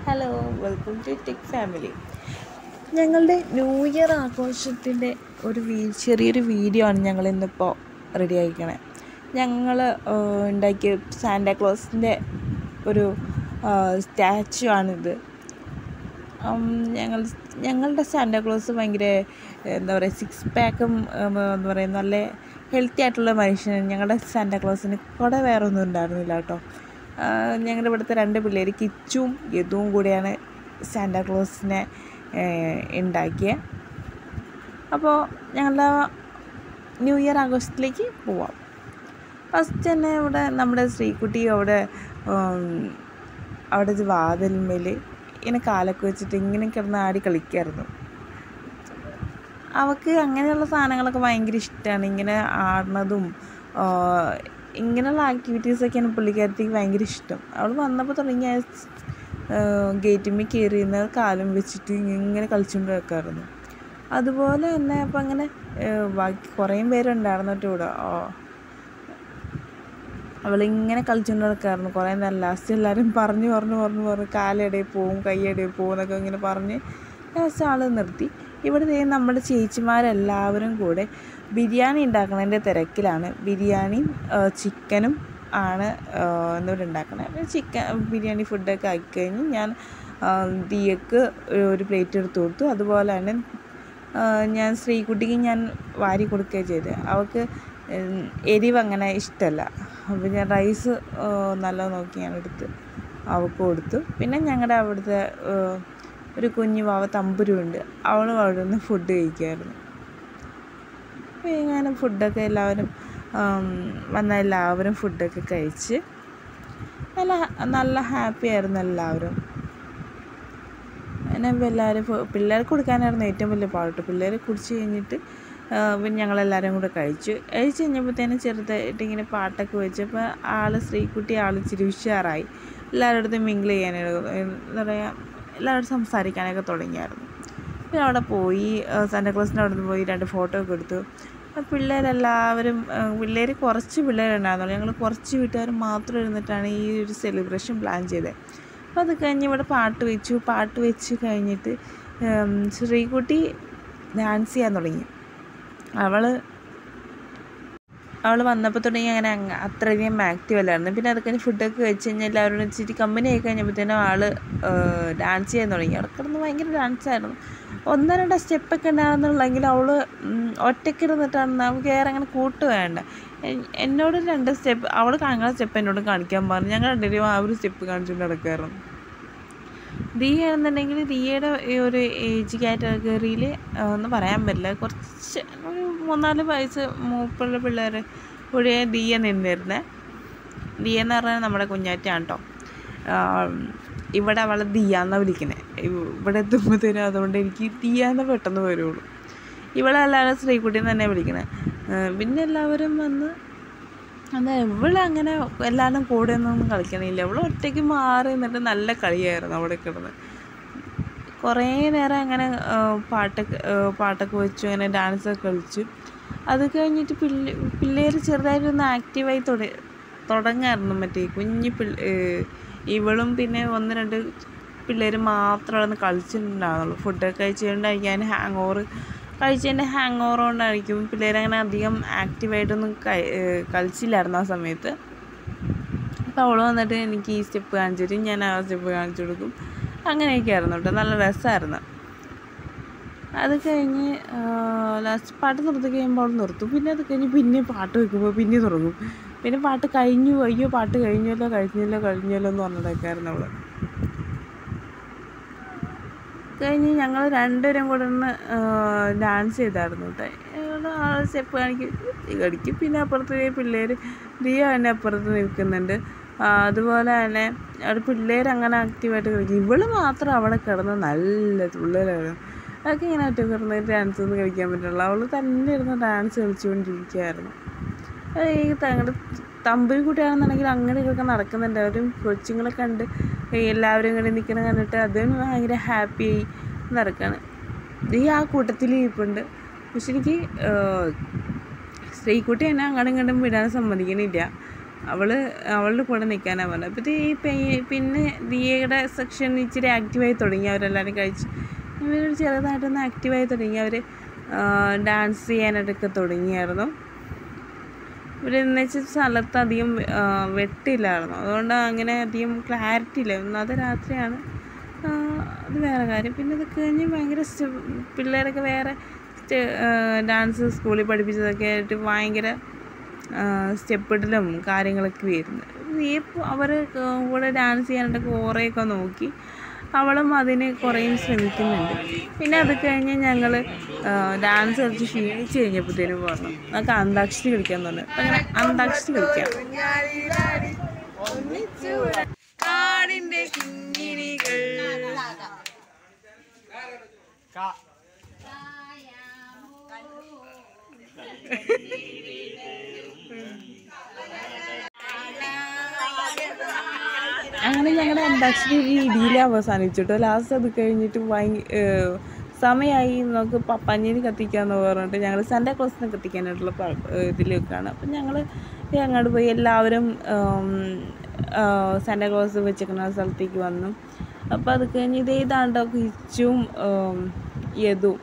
hello welcome to tech family ഞങ്ങളുടെ new year ആഘോഷത്തിൻ്റെ ഒരു വീ ചെറിയൊരു വീഡിയോ ആണ് ഞങ്ങൾ ഇന്നിപ്പോൾ റെഡി ആക്കിക്കണേ ഞങ്ങൾ ഉണ്ടാക്കിയ സാന്റാക്ലോസിൻ്റെ ഒരു സ്റ്റാച്ചു ആണിത് ഉം, ഞങ്ങൾ ഞങ്ങളുടെ സാന്റാക്ലോസ് ഭയങ്കര എന്താ പറയുക സിക്സ് പാക്കും എന്താ പറയുക നല്ല ഹെൽത്തി ആയിട്ടുള്ള മനുഷ്യനാണ് ഞങ്ങളുടെ സാന്റാക്ലോസിന് കുറെ വേറെ ഒന്നും ഉണ്ടായിരുന്നില്ല കേട്ടോ ആ, ഞങ്ങളുടെ ഇവിടുത്തെ രണ്ട് പിള്ളേർ കിച്ചും യദുവും കൂടിയാണ് സാന്റാക്ലോസിനെ ഉണ്ടാക്കിയത് അപ്പോൾ ഞങ്ങളുടെ ന്യൂ ഇയർ ആഘോഷത്തിലേക്ക് പോവാം ഫസ്റ്റ് തന്നെ ഇവിടെ നമ്മുടെ ശ്രീകുട്ടി അവിടെ ഉം, അവിടെ ഒരു വാതിൽമേൽ ഇങ്ങനെ കാലൊക്കെ വെച്ചിട്ട് ഇങ്ങനെ കിടന്ന് ആടി കളിക്കായിരുന്നു അവൾക്ക് അങ്ങനെയുള്ള സാധനങ്ങളൊക്കെ ഭയങ്കര ഇഷ്ടമാണ് ഇങ്ങനെ ആടുന്നതും ആ, ഇങ്ങനെയുള്ള ആക്ടിവിറ്റീസൊക്കെയാണ് പുള്ളിക്കാരത്തേക്ക് ഭയങ്കര ഇഷ്ടം അവൾ വന്നപ്പോൾ തുടങ്ങിയ ഗേറ്റിന്മേൽ കയറി നിന്ന് കാലും വെച്ചിട്ട് ഇങ്ങനെ കളിച്ചുകൊണ്ട് വെക്കായിരുന്നു അതുപോലെ തന്നെ അപ്പം അങ്ങനെ ആ, ബാക്കി കുറേ പേരുണ്ടായിരുന്നു കേട്ടോ ഇവിടെ ആ, അവളിങ്ങനെ കളിച്ചുകൊണ്ട് നടക്കായിരുന്നു കുറേ നേരം ലാസ്റ്റ് എല്ലാവരും പറഞ്ഞു പറഞ്ഞു പറഞ്ഞു പറഞ്ഞു കാലിടയിൽ പോവും കൈയിടയിൽ പോവും എന്നൊക്കെ ഇങ്ങനെ പറഞ്ഞ് ലാസ്റ്റ് ആൾ നിർത്തി ഇവിടെ ദേ നമ്മുടെ ചേച്ചിമാരെല്ലാവരും കൂടെ ബിരിയാണി ഉണ്ടാക്കുന്നതിൻ്റെ തിരക്കിലാണ് ബിരിയാണിയും ആ, ചിക്കനും ആണ് ആ, ഇന്നിവിടെ ഉണ്ടാക്കണത് അപ്പോൾ ചിക്കൻ ബിരിയാണി ഫുഡൊക്കെ ആക്കി കഴിഞ്ഞ് ഞാൻ ആ, ദിയക്ക് ഒരു പ്ലേറ്റ് എടുത്ത് കൊടുത്തു അതുപോലെ തന്നെ ആ, ഞാൻ ശ്രീകുട്ടിക്ക് ഞാൻ വാരി കൊടുക്കുകയും ചെയ്തത് അവൾക്ക് ഉം, എരിവ് അങ്ങനെ ഇഷ്ടമല്ല അപ്പോൾ ഞാൻ റൈസ് നല്ല നോക്കി ഞാൻ എടുത്ത് അവൾക്ക് കൊടുത്തു പിന്നെ ഞങ്ങളുടെ അവിടുത്തെ ആ, ഒരു കുഞ്ഞു വാവ തമ്പുരുണ്ട് അവളും അവിടെ നിന്ന് ഫുഡ് കഴിക്കുമായിരുന്നു അപ്പോൾ ഞാൻ ഫുഡൊക്കെ എല്ലാവരും ആം, വന്ന എല്ലാവരും ഫുഡൊക്കെ കഴിച്ച് നല്ല നല്ല ഹാപ്പി ആയിരുന്നു എല്ലാവരും അങ്ങനെ ഇപ്പോൾ എല്ലാവരും ഫു- പിള്ളേർക്ക് കൊടുക്കാനായിരുന്നു ഏറ്റവും വലിയ പാട്ട് പിള്ളേർ കുടിച്ച് കഴിഞ്ഞിട്ട് ആ, പിന്നെ ഞങ്ങളെല്ലാവരും കൂടെ കഴിച്ചു കഴിച്ച് കഴിഞ്ഞപ്പോഴത്തേനും ചെറുതായിട്ട് ഇങ്ങനെ പാട്ടൊക്കെ വെച്ചപ്പോൾ ആൾ ശ്രീകുട്ടി ആൾ ഇച്ചിരി ഉഷാറായി എല്ലാവരുടെ അടുത്തും മിങ്കിൾ ചെയ്യാനായിട്ട് എന്താ പറയുക എല്ലാവരോടും സംസാരിക്കാനൊക്കെ തുടങ്ങിയായിരുന്നു പിന്നെ അവിടെ പോയി സാന്റാക്ലോസിൻ്റെ അവിടെ നിന്ന് പോയി രണ്ട് ഫോട്ടോ ഒക്കെ എടുത്തു അപ്പോൾ പിള്ളേരെല്ലാവരും പിള്ളേർ കുറച്ച് പിള്ളേരുണ്ടായിരുന്നുള്ളൂ ഞങ്ങൾ കുറച്ച് വീട്ടുകാർ മാത്രം ഇരുന്നിട്ടാണ് ഈ ഒരു സെലിബ്രേഷൻ പ്ലാൻ ചെയ്തത് അപ്പോൾ അത് കഴിഞ്ഞ് ഇവിടെ പാട്ട് വെച്ചു പാട്ട് വെച്ച് കഴിഞ്ഞിട്ട് ഉം, ശ്രീകുട്ടി ഡാൻസ് ചെയ്യാൻ തുടങ്ങി അവൾ അവൾ വന്നപ്പോൾ തുടങ്ങി അങ്ങനെ അങ്ങ് അത്രയധികം ആക്റ്റീവ് അല്ലായിരുന്നു പിന്നെ അത് കഴിഞ്ഞ് ഫുഡൊക്കെ കഴിച്ച് കഴിഞ്ഞാൽ എല്ലാവരോടും ഇച്ചിരി കമ്പനി ആയി കഴിഞ്ഞപ്പോഴത്തേനും ആൾ ഡാൻസ് ചെയ്യാൻ തുടങ്ങി അവിടെ കിടന്ന് ഭയങ്കര ഡാൻസ് ആയിരുന്നു ഒന്നോ രണ്ടോ സ്റ്റെപ്പൊക്കെ ഉണ്ടായിരുന്നുള്ളെങ്കിൽ അവൾ ഒറ്റയ്ക്ക് ഇരുന്നിട്ടാണ് നമുക്ക് വേറെ അങ്ങനെ കൂട്ട് വേണ്ട എൻ- എന്നോട് രണ്ട് സ്റ്റെപ്പ് അവൾ കാണിക്കുന്ന സ്റ്റെപ്പ് എന്നോട് കാണിക്കാൻ പറഞ്ഞു ഞങ്ങൾ രണ്ടുപേരും ആ ഒരു സ്റ്റെപ്പ് കാണിച്ചുകൊണ്ട് നടക്കായിരുന്നു ദിയ എന്നുണ്ടെങ്കിൽ ദിയയുടെ ഈ ഒരു ഏജ് കാറ്റഗറിയിൽ ഒന്നും പറയാൻ പറ്റില്ല കുറച്ച് ഒരു മൂന്നാല് വയസ്സ് മൂപ്പുള്ള പിള്ളേർ കൂടെ ദിയ നിന്നിരുന്നത് ദിയ എന്ന് പറഞ്ഞാൽ നമ്മുടെ കുഞ്ഞാറ്റാണ് കേട്ടോ ഇവിടെ അവളെ ദിയ എന്നാണ് വിളിക്കുന്നത് ഇവിടെ എത്തുമ്പോഴത്തേനും അതുകൊണ്ട് എനിക്ക് ദിയ എന്ന് പെട്ടെന്ന് വരുള്ളൂ ഇവിടെ എല്ലാവരും ശ്രീകുട്ടി എന്ന് തന്നെ വിളിക്കണേ പിന്നെ എല്ലാവരും വന്ന് അന്ന് ഇവളങ്ങനെ എല്ലാവരും കൂടെ ഒന്നും കളിക്കണില്ല ഇവൾ ഒറ്റയ്ക്ക് മാറി നിന്നിട്ട് നല്ല കളിയായിരുന്നു അവിടെ കിടന്ന് കുറേ നേരം അങ്ങനെ ആ, പാട്ടൊക്കെ ആ, പാട്ടൊക്കെ വെച്ചു അങ്ങനെ ഡാൻസൊക്കെ കളിച്ചു അത് കഴിഞ്ഞിട്ട് പിള്ളേ പിള്ളേർ ചെറുതായിട്ടൊന്ന് ആക്റ്റീവായി തുട തുടങ്ങായിരുന്നു മറ്റേ കുഞ്ഞു പിള്ള ഏ, ഇവളും പിന്നെ ഒന്ന് രണ്ട് പിള്ളേർ മാത്രം അവിടെ നിന്ന് കളിച്ചിട്ടുണ്ടാകുന്നുള്ളൂ ഫുഡൊക്കെ കഴിച്ചുകൊണ്ടായിരിക്കും ഹാങ് ഓവർ കഴിച്ചതിൻ്റെ ഹാങ് ഓവർ കൊണ്ടായിരിക്കും പിള്ളേരങ്ങനെ അധികം ആക്റ്റീവായിട്ടൊന്നും കഴി- ഏ, കളിച്ചില്ലായിരുന്നു ആ സമയത്ത് അപ്പോൾ അവൾ വന്നിട്ട് എനിക്ക് ഈ സ്റ്റെപ്പ് കാണിച്ചു തരും ഞാൻ ആ സ്റ്റെപ്പ് കാണിച്ചു കൊടുക്കും അങ്ങനെയൊക്കെ ആയിരുന്നു കേട്ടോ നല്ല രസമായിരുന്നു അത് കഴിഞ്ഞ് ലാസ്റ്റ് പാട്ട് നിർത്തി കഴിയുമ്പോൾ അവൾ നിർത്തും പിന്നെ അത് കഴിഞ്ഞ് പിന്നെ പാട്ട് വെക്കുമ്പോൾ പിന്നെ തുടങ്ങും പിന്നെ പാട്ട് കഴിഞ്ഞു അയ്യോ പാട്ട് കഴിഞ്ഞല്ലോ കഴിഞ്ഞല്ലോ കഴിഞ്ഞല്ലോ എന്ന് പറഞ്ഞിട്ടൊക്കെയായിരുന്നു അവൾ കഴിഞ്ഞ് ഞങ്ങൾ രണ്ടുപേരും കൂടെ ഒന്ന് ഡാൻസ് ചെയ്തായിരുന്നു കേട്ടോ ആ സ്റ്റെപ്പ് കാണിക്കും ഈ കളിക്കും പിന്നെ അപ്പുറത്ത് പിള്ളേർ ദിയ തന്നെ അപ്പുറത്ത് നിൽക്കുന്നുണ്ട് ആ, അതുപോലെ തന്നെ അവിടെ പിള്ളേർ അങ്ങനെ ആക്റ്റീവായിട്ട് കളിക്കും ഇവള് മാത്രം അവിടെ കിടന്ന് നല്ല തുള്ളലായിരുന്നു അതൊക്കെ ഇങ്ങനെ ഒറ്റ കിടന്ന് ഡാൻസ് ഒന്നും കളിക്കാൻ പറ്റില്ല അവൾ തന്നെ ഇരുന്ന് ഡാൻസ് കളിച്ചുകൊണ്ടിരിക്കുകയായിരുന്നു അത് ഈ തങ്ങളുടെ തമ്പുരി കുട്ടിയാണെന്നുണ്ടെങ്കിൽ അങ്ങനെ ഇതൊക്കെ നടക്കുന്നുണ്ട് അവരും കൊച്ചുങ്ങളെ കണ്ട് ഈ എല്ലാവരും ഇങ്ങനെ നിൽക്കുന്ന കണ്ടിട്ട് അതും ഭയങ്കര ഹാപ്പി ആയി നടക്കാണ് ഈ ആ കൂട്ടത്തിൽ ഇരിപ്പുണ്ട് പക്ഷെ എനിക്ക് ശ്രീകുട്ടി എന്നെ അങ്ങോട്ടും ഇങ്ങോട്ടും വിടാൻ സമ്മതിക്കണില്ല അവൾ അവളുടെ കൂടെ നിൽക്കാനാണ് പറഞ്ഞത് അപ്പോൾ ഈ പെ- പിന്നെ ദിയയുടെ സെക്ഷൻ ഇച്ചിരി ആക്റ്റീവായി തുടങ്ങി അവരെല്ലാവരും കഴിച്ച് ഇവർ ചെറുതായിട്ടൊന്ന് ആക്റ്റീവായി തുടങ്ങി അവർ ഡാൻസ് ചെയ്യാനായിട്ടൊക്കെ തുടങ്ങിയായിരുന്നു ഇവിടെ എന്ന് വെച്ചാൽ സ്ഥലത്ത് അധികം ആ, വെട്ടില്ലായിരുന്നു അതുകൊണ്ട് അങ്ങനെ അധികം ക്ലാരിറ്റി ഇല്ല ഒന്നാമത് രാത്രിയാണ് ആ, അത് വേറെ കാര്യം പിന്നെ ഇത് കഴിഞ്ഞ് ഭയങ്കര സ്റ്റെ- പിള്ളേരൊക്കെ വേറെ സ്റ്റെ- ആ, ഡാൻസ് സ്കൂളിൽ പഠിപ്പിച്ചതൊക്കെ ആയിട്ട് ഭയങ്കര സ്റ്റെപ്പ് ഇടലും കാര്യങ്ങളൊക്കെ വരുന്നു ഈ അവർ കൂടെ ഡാൻസ് ചെയ്യാനായിട്ടൊക്കെ കുറേയൊക്കെ നോക്കി അവളും അതിന് കുറേയും ശ്രമിക്കുന്നുണ്ട് പിന്നെ അത് കഴിഞ്ഞ് ഞങ്ങൾ ഡാൻസ് കളിച്ച് ക്ഷീണിച്ച് കഴിഞ്ഞപ്പോഴത്തേനും പറഞ്ഞു നമുക്ക് അന്താക്ഷരി കളിക്കാൻ പറഞ്ഞു അപ്പം അങ്ങനെ അന്താക്ഷരി കളിക്കാം കാടിന്റെ കിങ്ങിണികൾ അങ്ങനെ ഞങ്ങളുടെ അന്താക്ഷരി രീതിയിൽ അവസാനിച്ചിട്ടോ ലാസ്റ്റ് അത് കഴിഞ്ഞിട്ട് ഭയങ്കര സമയമായി നമുക്ക് പപ്പാഞ്ഞിന് കത്തിക്കാന്ന് പറഞ്ഞിട്ട് ഞങ്ങൾ സാന്റാ ക്ലോസിനെ കത്തിക്കാനായിട്ടുള്ള ഇതിലേക്കാണ് അപ്പം ഞങ്ങൾ അങ്ങോട്ട് പോയി എല്ലാവരും സാന്റാ ക്ലോസ് വെച്ചിരിക്കുന്ന സ്ഥലത്തേക്ക് വന്നു അപ്പോൾ അത് കഴിഞ്ഞ് ഇതേ ഇതാണ്ടോ കിച്ചും യദും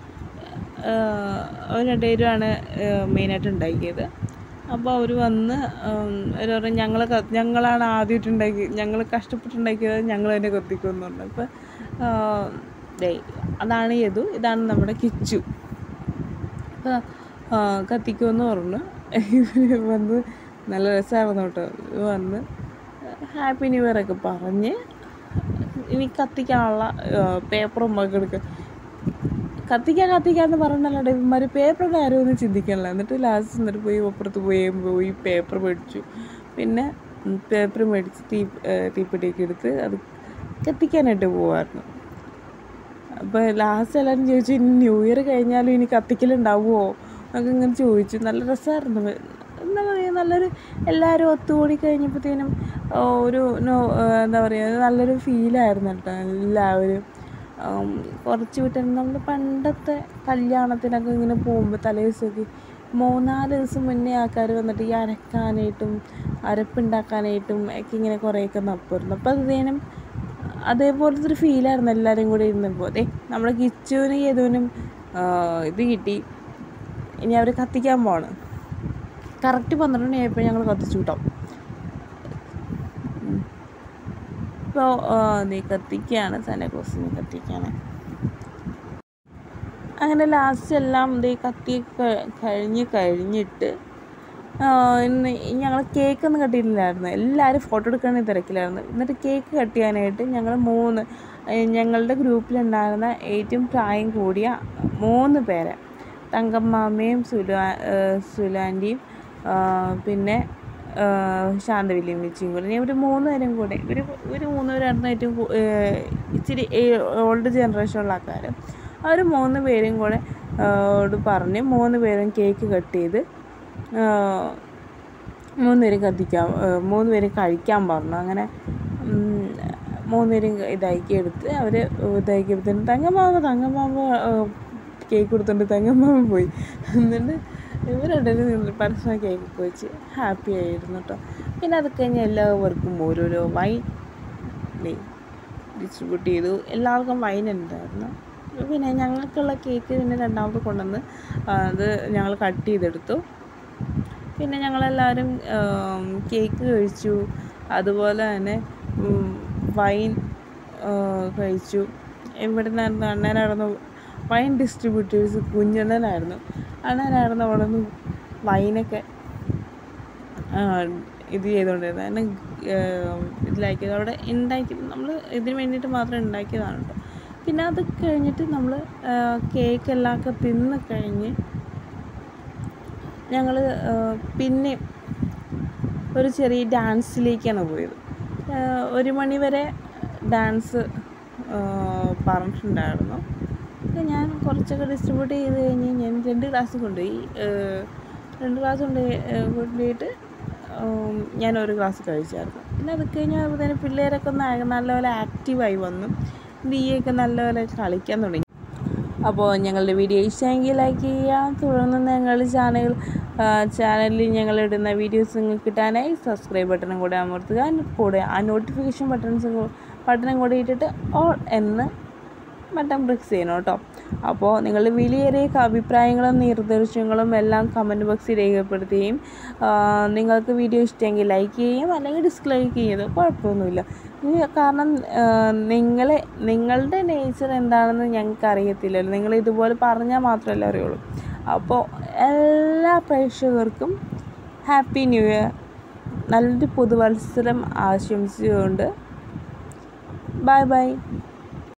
അവർ രണ്ടുപേരുമാണ് മെയിനായിട്ട് ഉണ്ടാക്കിയത് അപ്പോൾ അവർ വന്ന് അവർ പറഞ്ഞു ഞങ്ങൾ ഞങ്ങളാണ് ആദ്യമായിട്ട് ഉണ്ടാക്കി ഞങ്ങൾ കഷ്ടപ്പെട്ടുണ്ടാക്കിയത് ഞങ്ങൾ തന്നെ കത്തിക്കുമെന്ന് പറഞ്ഞു അപ്പോൾ ദേ അതാണ് യദു ഇതാണ് നമ്മുടെ കിച്ചു അപ്പോൾ കത്തിക്കുമെന്ന് പറഞ്ഞു ഇവർ വന്ന് നല്ല രസമായിരുന്നു കേട്ടോ ഇവർ വന്ന് ഹാപ്പി ന്യൂ ഇയർ ഒക്കെ പറഞ്ഞ് ഇനി കത്തിക്കാനുള്ള പേപ്പറും ഒക്കെ എടുക്കുക കത്തിക്കാൻ കത്തിക്കാന്ന് പറഞ്ഞല്ലാണ്ട് ഇവന്മാർ പേപ്പറിൻ്റെ കാര്യമൊന്നും ചിന്തിക്കണില്ല എന്നിട്ട് ലാസ്റ്റ് എന്നിട്ട് പോയി അപ്പുറത്ത് പോയി പോയി പേപ്പർ മേടിച്ചു പിന്നെ പേപ്പർ മേടിച്ച് തീ തീപ്പെട്ടിയൊക്കെ എടുത്ത് അത് കത്തിക്കാനായിട്ട് പോവായിരുന്നു അപ്പോൾ ലാസ്റ്റ് എല്ലാവരും ചോദിച്ചു ഇനി ന്യൂ ഇയർ കഴിഞ്ഞാലും ഇനി കത്തിക്കലുണ്ടാവുമോ എന്നൊക്കെ ഇങ്ങനെ ചോദിച്ചു നല്ല രസമായിരുന്നു എന്താ പറയുക നല്ലൊരു എല്ലാവരും ഒത്തുകൂടി കഴിഞ്ഞപ്പോഴത്തേനും ഒരു നോ എന്താ പറയുക നല്ലൊരു ഫീലായിരുന്നു കേട്ടോ എല്ലാവരും കുറച്ച് വിട്ട് നമ്മൾ പണ്ടത്തെ കല്യാണത്തിനൊക്കെ ഇങ്ങനെ പോകുമ്പോൾ തലേ ദിവസമൊക്കെ മൂന്നാല് ദിവസം മുന്നേ ആൾക്കാർ വന്നിട്ട് ഈ അരക്കാനായിട്ടും അരപ്പുണ്ടാക്കാനായിട്ടും ഒക്കെ ഇങ്ങനെ കുറേയൊക്കെ നപ്പായിരുന്നു അപ്പോൾ അതേനും അതേപോലത്തെ ഒരു ഫീലായിരുന്നു എല്ലാവരും കൂടി ഇരുന്നപ്പോൾ അതെ നമ്മുടെ കിച്ചുവിനും യദുവിനും ഇത് കിട്ടി ഇനി അവർ കത്തിക്കാൻ പോവാണ് കറക്റ്റ് പന്ത്രണ്ട് മണിയായപ്പോൾ ഞങ്ങൾ കത്തിച്ചു കിട്ടാം ഇപ്പോൾ നീ കത്തിക്കുകയാണ് സാന്റാക്ലോസിനെ കത്തിക്കുകയാണ് അങ്ങനെ ലാസ്റ്റ് എല്ലാം ദേ കത്തി കഴിഞ്ഞ് കഴിഞ്ഞിട്ട് ഇന്ന് ഞങ്ങൾ കേക്കൊന്നും കട്ടിയിട്ടില്ലായിരുന്നു എല്ലാവരും ഫോട്ടോ എടുക്കണ തിരക്കിലായിരുന്നു എന്നിട്ട് കേക്ക് കട്ട് ചെയ്യാനായിട്ട് ഞങ്ങൾ മൂന്ന് ഞങ്ങളുടെ ഗ്രൂപ്പിലുണ്ടായിരുന്ന ഏറ്റവും പ്രായം കൂടിയ മൂന്ന് പേരെ തങ്കമ്മാമ്മയും സുലാ സുലാൻ്റിയും പിന്നെ ശാന്തവില്യം വെച്ചും കൂടെ ഇവർ മൂന്ന് പേരും കൂടെ ഇവർ ഇവർ മൂന്ന് പേരായിരുന്നു ഏറ്റവും ഇച്ചിരി ഓൾഡ് ജനറേഷനുള്ള ആൾക്കാർ അവർ മൂന്ന് പേരും കൂടെ ഓട് പറഞ്ഞ് മൂന്ന് പേരും കേക്ക് കട്ട് ചെയ്ത് മൂന്ന് പേരും കത്തിക്കാൻ മൂന്ന് പേരും കഴിക്കാൻ പറഞ്ഞു അങ്ങനെ മൂന്ന് പേരും ഇതാക്കി എടുത്ത് അവർ ഇതാക്കിയപ്പോഴത്തേനും തങ്കമാമ തങ്കമാമ കേക്ക് കൊടുത്തോണ്ട് തങ്കമാമ പോയി എന്നിട്ട് ഇവരുടെ നിന്ന് പരസ്പരം കേക്കൊക്കെ വെച്ച് ഹാപ്പി ആയിരുന്നു കേട്ടോ പിന്നെ അത് കഴിഞ്ഞ് എല്ലാവർക്കും ഓരോരോ വൈൻ ഡിസ്ട്രിബ്യൂട്ട് ചെയ്തു എല്ലാവർക്കും വൈൻ ഉണ്ടായിരുന്നു പിന്നെ ഞങ്ങൾക്കുള്ള കേക്ക് പിന്നെ രണ്ടാമത് കൊണ്ടുവന്ന് അത് ഞങ്ങൾ കട്ട് ചെയ്തെടുത്തു പിന്നെ ഞങ്ങളെല്ലാവരും കേക്ക് കഴിച്ചു അതുപോലെ തന്നെ വൈൻ കഴിച്ചു ഇവിടെ നിന്നായിരുന്നു അണ്ണനായിരുന്നു വൈൻ ഡിസ്ട്രിബ്യൂട്ടേഴ്സ് കുഞ്ഞണ്ണനായിരുന്നു അണ്ണനായിരുന്നു അവിടെ നിന്ന് വൈനൊക്കെ ഇത് ചെയ്തുകൊണ്ടിരുന്നത് അതിനെ ഇതിലാക്കിയത് അവിടെ ഉണ്ടാക്കി നമ്മൾ ഇതിന് വേണ്ടിയിട്ട് മാത്രം ഉണ്ടാക്കിയതാണ് കേട്ടോ പിന്നെ അത് കഴിഞ്ഞിട്ട് നമ്മൾ കേക്ക് എല്ലാം ഒക്കെ തിന്ന് കഴിഞ്ഞ് ഞങ്ങൾ പിന്നെ ഒരു ചെറിയ ഡാൻസിലേക്കാണ് പോയത് ഒരു മണി വരെ ഡാൻസ് പറഞ്ഞിട്ടുണ്ടായിരുന്നു അപ്പോൾ ഞാൻ കുറച്ചൊക്കെ ഡിസ്ട്രിബ്യൂട്ട് ചെയ്ത് കഴിഞ്ഞ് ഞാൻ രണ്ട് ക്ലാസ് കൊണ്ടുപോയി രണ്ട് ക്ലാസ് കൊണ്ട് കൊണ്ടുപോയിട്ട് ഞാൻ ഒരു ക്ലാസ് കഴിച്ചായിരുന്നു പിന്നെ അത് കഴിഞ്ഞാൽ തന്നെ പിള്ളേരൊക്കെ ഒന്ന് നല്ലപോലെ ആക്റ്റീവായി വന്നു ദിയൊക്കെ നല്ലപോലെ കളിക്കാൻ തുടങ്ങി അപ്പോൾ ഞങ്ങളുടെ വീഡിയോ ഇഷ്ടമെങ്കിൽ ലൈക്ക് ചെയ്യുക തുടർന്ന് ഞങ്ങളുടെ ചാനൽ ചാനലിൽ ഞങ്ങളിടുന്ന വീഡിയോസ് നിങ്ങൾക്ക് കിട്ടാനായി സബ്സ്ക്രൈബ് ബട്ടണും കൂടെ അമർത്തുക കൂടെ ആ നോട്ടിഫിക്കേഷൻ ബട്ടൺസ് ബട്ടണും കൂടെ ഇട്ടിട്ട് ഓൾ എന്ന് ബട്ടൺ പ്രസ് ചെയ്യണം കേട്ടോ അപ്പോൾ നിങ്ങൾ വിലയേറിയ അഭിപ്രായങ്ങളും നിർദ്ദേശങ്ങളും എല്ലാം കമൻറ്റ് ബോക്സിൽ രേഖപ്പെടുത്തുകയും ആ, നിങ്ങൾക്ക് വീഡിയോ ഇഷ്ടമെങ്കിൽ ലൈക്ക് ചെയ്യുകയും അല്ലെങ്കിൽ ഡിസ്ലൈക്ക് ചെയ്യുന്നത് കുഴപ്പമൊന്നുമില്ല ഇനി കാരണം ആ, നിങ്ങളെ നിങ്ങളുടെ നേച്ചർ എന്താണെന്ന് ഞങ്ങൾക്ക് അറിയത്തില്ലല്ലോ നിങ്ങൾ ഇതുപോലെ പറഞ്ഞാൽ മാത്രമല്ലേ അറിയുള്ളൂ അപ്പോൾ എല്ലാ പ്രേക്ഷകർക്കും ഹാപ്പി ന്യൂ ഇയർ നല്ലൊരു പുതുവത്സരം ആശംസിച്ചുകൊണ്ട് ബൈ ബൈ